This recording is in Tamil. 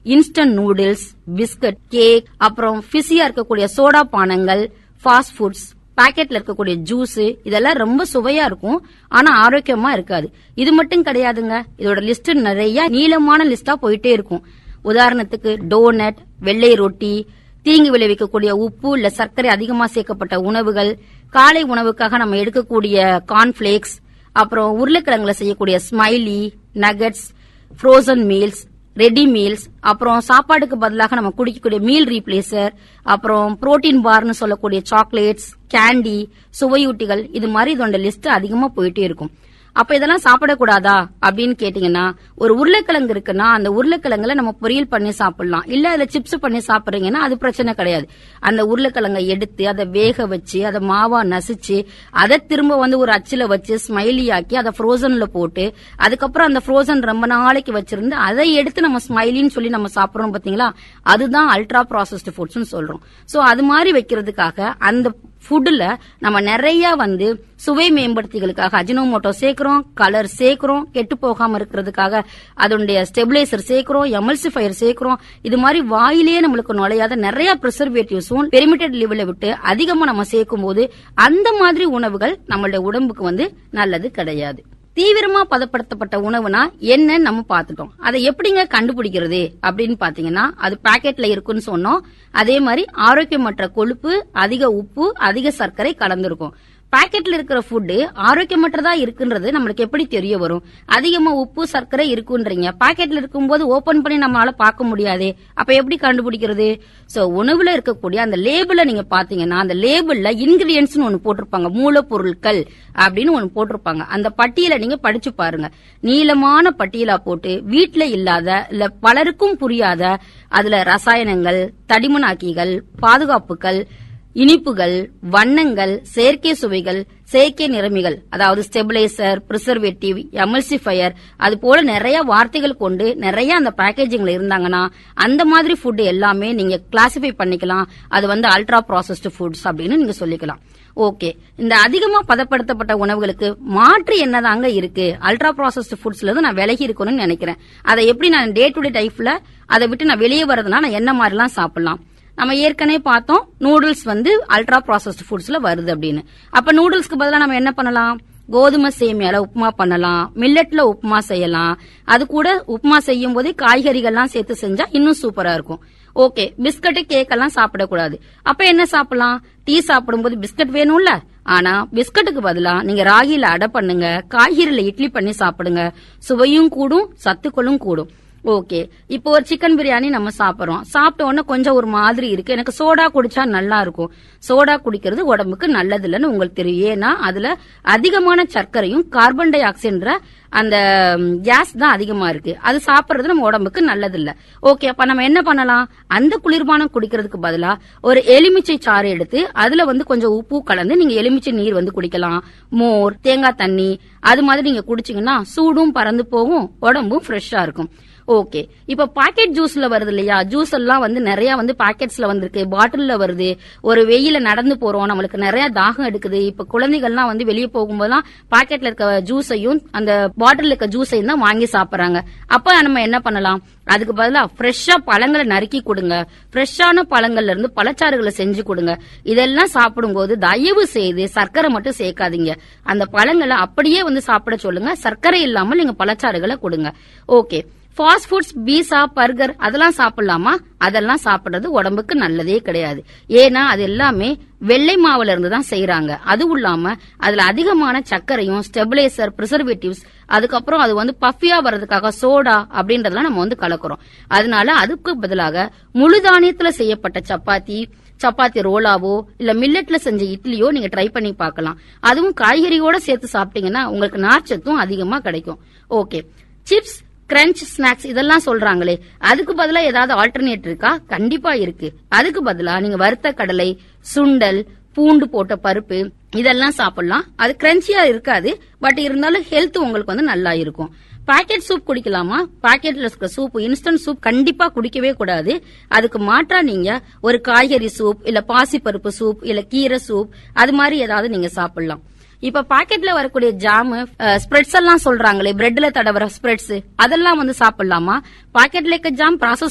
இன்ஸ்டன்ட் நூடுல்ஸ் பிஸ்கட் கேக் அப்புறம் பிஸியா இருக்கக்கூடிய சோடா பானங்கள் ஃபாஸ்ட் ஃபுட்ஸ் பாக்கெட்ல இருக்கக்கூடிய ஜூஸ் இதெல்லாம் ரொம்ப சுவையா இருக்கும் ஆனா ஆரோக்கியமா இருக்காது இது மட்டும் கிடையாதுங்க இதோட லிஸ்ட் நிறைய நீளமான லிஸ்டா போயிட்டே இருக்கும் உதாரணத்துக்கு டோனட் வெள்ளை ரொட்டி தீங்கு விளைவிக்கக்கூடிய உப்பு இல்ல சர்க்கரை அதிகமா சேர்க்கப்பட்ட உணவுகள் காலை உணவுக்காக நம்ம எடுக்கக்கூடிய கார்ன்ஃபிளேக்ஸ் அப்புறம் உருளைக்கிழங்குல செய்யக்கூடிய smiley nuggets frozen meals ready meals அப்புறம் சாப்பாடுக்கு பதிலாக நம்ம குடிக்கக்கூடிய மீல் ரீப்ளேசர் அப்புறம் புரோட்டீன் பார்னு சொல்லக்கூடிய சாக்லேட்ஸ் கேண்டி சுவையூட்டிகள் இது மாதிரி இதோட லிஸ்ட் அதிகமா போயிட்டே இருக்கும் அப்ப இதெல்லாம் சாப்பிடக்கூடாதா அப்படின்னு கேட்டீங்கன்னா ஒரு உருளைக்கிழங்கு இருக்குன்னா அந்த உருளைக்கிழங்குல நம்ம பொரியல் பண்ணி சாப்பிடலாம் இல்ல அதுல சிப்ஸ் பண்ணி சாப்பிடுறீங்கன்னா அது பிரச்சனை கிடையாது அந்த உருளைக்கிழங்கை எடுத்து அதை வேக வச்சு அதை மாவா நசிச்சு அதை திரும்ப வந்து ஒரு அச்சில வச்சு ஸ்மைலி ஆக்கி அதை ஃப்ரோசன்ல போட்டு அதுக்கப்புறம் அந்த ஃப்ரோசன் ரொம்ப நாளைக்கு வச்சிருந்து அதை எடுத்து நம்ம ஸ்மைலின்னு சொல்லி நம்ம சாப்பிடுறோம் பாத்தீங்களா அதுதான் அல்ட்ரா ப்ராசஸ்டு ஃபுட்ஸ்னு சொல்றோம் சோ அது மாதிரி வைக்கிறதுக்காக அந்த ஃபுட்ல நம்ம நிறைய வந்து சுவை மேம்படுத்திகளுக்காக அஜினோமோட்டோ சேர்க்கிறோம் கலர் சேர்க்கிறோம் கெட்டு போகாம இருக்கிறதுக்காக அதனுடைய ஸ்டெபிலைசர் சேர்க்கிறோம் எமல்சிஃபயர் சேர்க்கிறோம் இது மாதிரி வாயிலேயே நம்மளுக்கு நுழையாத நிறைய ப்ரிசர்வேட்டிவ்ஸும் பெரிமிட்டட் லெவல விட்டு அதிகமா நம்ம சேர்க்கும் போது அந்த மாதிரி உணவுகள் நம்மளுடைய உடம்புக்கு வந்து நல்லது கிடையாது தீவிரமா பதப்படுத்தப்பட்ட உணவுனா என்ன நம்ம பார்த்துட்டோம் அதை எப்படிங்க கண்டுபிடிக்கிறது அப்படின்னு பாத்தீங்கன்னா அது பாக்கெட்ல இருக்குன்னு சொன்னோம் அதே மாதிரி ஆரோக்கியமற்ற கொழுப்பு அதிக உப்பு அதிக சர்க்கரை கலந்திருக்கும் பாக்கெட்ல இருக்கிற ஃபுட்டு ஆரோக்கியமற்றதா இருக்குன்றது நம்மளுக்கு எப்படி தெரிய வரும் அதிகமா உப்பு சர்க்கரை இருக்குன்றீங்க பாக்கெட்ல இருக்கும்போது ஓபன் பண்ணி நம்மளால பார்க்க முடியாதே அப்ப எப்படி கண்டுபிடிக்கிறது சோ உணவுல இருக்கக்கூடிய அந்த லேபிள நீங்க பாத்தீங்கன்னா அந்த லேபிள்ல இன்கிரியன்ஸ் ஒன்னு போட்டிருப்பாங்க மூலப்பொருட்கள் அப்படின்னு ஒன்னு போட்டிருப்பாங்க அந்த பட்டியலை நீங்க படிச்சு பாருங்க நீளமான பட்டியலா போட்டு வீட்ல இல்லாத இல்ல பலருக்கும் புரியாத அதுல ரசாயனங்கள் தடிமனாக்கிகள் பாதுகாப்புகள் இனிப்புகள் வண்ணங்கள் செயற்கை சுவைகள் செயற்கை நிறமிகள் அதாவது ஸ்டெபிலைசர் பிரிசர்வேட்டிவ் எமல்சிஃபயர் அது போல நிறைய வார்த்தைகள் கொண்டு நிறைய அந்த பேக்கேஜிங்ல இருந்தாங்கன்னா அந்த மாதிரி ஃபுட் எல்லாமே நீங்க கிளாசிஃபை பண்ணிக்கலாம் அது வந்து அல்ட்ரா ப்ராசஸ்டு ஃபுட்ஸ் அப்படின்னு நீங்க சொல்லிக்கலாம் ஓகே இந்த அதிகமா பதப்படுத்தப்பட்ட உணவுகளுக்கு மாற்று என்னதாங்க இருக்கு அல்ட்ரா ப்ராசஸ்டு ஃபுட்ஸ்ல இருந்து நான் விலகி இருக்கணும்னு நினைக்கிறேன் அதை எப்படி நான் டே டு டே லைஃப்ல அதை விட்டு நான் வெளியே வரதுனா நான் என்ன மாதிரிலாம் சாப்பிடலாம் நம்ம ஏற்கனவே பார்த்தோம் நூடுல்ஸ் வந்து அல்ட்ரா ப்ராசஸ்டு ஃபுட்ஸ்ல வருது அப்படின்னு அப்ப நூடுல்ஸ்க்கு பதிலா நம்ம என்ன பண்ணலாம் கோதுமை சேமியால உப்புமா பண்ணலாம் மில்லட்ல உப்புமா செய்யலாம் அது கூட உப்புமா செய்யும் போதே காய்கறிகள்லாம் சேர்த்து செஞ்சா இன்னும் சூப்பரா இருக்கும் ஓகே பிஸ்கட் கேக் எல்லாம் சாப்பிடக்கூடாது அப்ப என்ன சாப்பிடலாம் டீ சாப்பிடும்போது பிஸ்கட் வேணும்ல ஆனா பிஸ்கட்டுக்கு பதிலா நீங்க ராகில அடை பண்ணுங்க காய்கறில இட்லி பண்ணி சாப்பிடுங்க சுவையும் கூடும் சத்துக்களும் கூடும் ஓகே இப்போ ஒரு சிக்கன் பிரியாணி நம்ம சாப்பிடுறோம் சாப்பிட்ட உடனே கொஞ்சம் ஒரு மாதிரி இருக்கு எனக்கு சோடா குடிச்சா நல்லா இருக்கும் சோடா குடிக்கிறது உடம்புக்கு நல்லது இல்லைன்னு உங்களுக்கு தெரியும் ஏன்னா அதுல அதிகமான சர்க்கரையும் கார்பன் டை ஆக்சைடுன்ற அந்த கேஸ் தான் அதிகமா இருக்கு அது சாப்பிடுறது நம்ம உடம்புக்கு நல்லது இல்ல ஓகே அப்ப நம்ம என்ன பண்ணலாம் அந்த குளிர்பானம் குடிக்கிறதுக்கு பதிலா ஒரு எலுமிச்சை சாறு எடுத்து அதுல வந்து கொஞ்சம் உப்பு கலந்து நீங்க எலுமிச்சை நீர் வந்து குடிக்கலாம் மோர் தேங்காய் தண்ணி அது மாதிரி நீங்க குடிச்சீங்கன்னா சூடும் பறந்து போகும் உடம்பும் ஃப்ரெஷ்ஷா இருக்கும் ஓகே இப்ப பாக்கெட் ஜூஸ்ல வருது இல்லையா ஜூஸ் எல்லாம் வந்து நிறைய வந்து பாக்கெட்ஸ்ல வந்திருக்கு பாட்டில்ல வருது ஒரு வெயில நடந்து போறோம் நம்மளுக்கு நிறைய தாகம் எடுக்குது இப்ப குழந்தைகள்லாம் வந்து வெளியே போகும்போதெல்லாம் பாக்கெட்ல இருக்க ஜூஸையும் அந்த பாட்டில் இருக்க ஜூஸையும் தான் வாங்கி சாப்பிடுறாங்க அப்ப நம்ம என்ன பண்ணலாம் அதுக்கு பதிலா ஃப்ரெஷ்ஷா பழங்களை நறுக்கி கொடுங்க ஃப்ரெஷ்ஷான பழங்கள்ல இருந்து பழச்சாறுகளை செஞ்சு கொடுங்க இதெல்லாம் சாப்பிடும்போது தயவு செய்து சர்க்கரை மட்டும் சேர்க்காதீங்க அந்த பழங்களை அப்படியே வந்து சாப்பிட சொல்லுங்க சர்க்கரை இல்லாமல் நீங்க பழச்சாறுகளை கொடுங்க okay fast foods pizza burger அதெல்லாம் சாப்பிடலாமா அதெல்லாம் சாப்பிடுறது உடம்புக்கு நல்லதே கிடையாது ஏன்னா அது எல்லாமே வெள்ளை மாவுல இருந்து தான் செய்யறாங்க அதுவும் இல்லாம அதுல அதிகமான சர்க்கரையும் ஸ்டெபிலைசர் ப்ரிசர்வேட்டிவ்ஸ் அதுக்கப்புறம் அது வந்து பஃபியா வர்றதுக்காக சோடா அப்படின்றதெல்லாம் நம்ம வந்து கலக்குறோம் அதனால அதுக்கு பதிலாக முழு தானியத்துல செய்யப்பட்ட சப்பாத்தி சப்பாத்தி ரோலாவோ இல்ல மில்லட்ல செஞ்ச இட்லியோ நீங்க ட்ரை பண்ணி பார்க்கலாம் அதுவும் காய்கறியோட சேர்த்து சாப்பிட்டீங்கன்னா உங்களுக்கு நார்ச்சத்தும் அதிகமா கிடைக்கும் ஓகே சிப்ஸ் கிரன்ச் ஸ்நாக்ஸ் இதெல்லாம் சொல்றாங்களே அதுக்கு பதிலா ஏதாவது ஆல்டர்னேட் இருக்கா கண்டிப்பா இருக்கு அதுக்கு பதிலா நீங்க வறுத்த கடலை சுண்டல் பூண்டு போட்ட பருப்பு இதெல்லாம் சாப்பிடலாம் அது கிரன்ச்சியா இருக்காது பட் இருந்தாலும் ஹெல்த் உங்களுக்கு வந்து நல்லா இருக்கும் பாக்கெட் சூப் குடிக்கலாமா பாக்கெட்ல இருக்க சூப் இன்ஸ்டன்ட் சூப் கண்டிப்பா குடிக்கவே கூடாது அதுக்கு மாற்றா நீங்க ஒரு காய்கறி சூப் இல்ல பாசிப்பருப்பு சூப் இல்ல கீரை சூப் அது மாதிரி ஏதாவது நீங்க சாப்பிடலாம் இப்ப பாக்கெட்ல வரக்கூடிய ஜாமு ஸ்ப்ரெட்ஸ் எல்லாம் சொல்றாங்களே பிரெட்ல தடவர ஸ்ப்ரெட்ஸ் அதெல்லாம் வந்து சாப்பிடலாமா பாக்கெட்ல இருக்க ஜாம் ப்ராசஸ்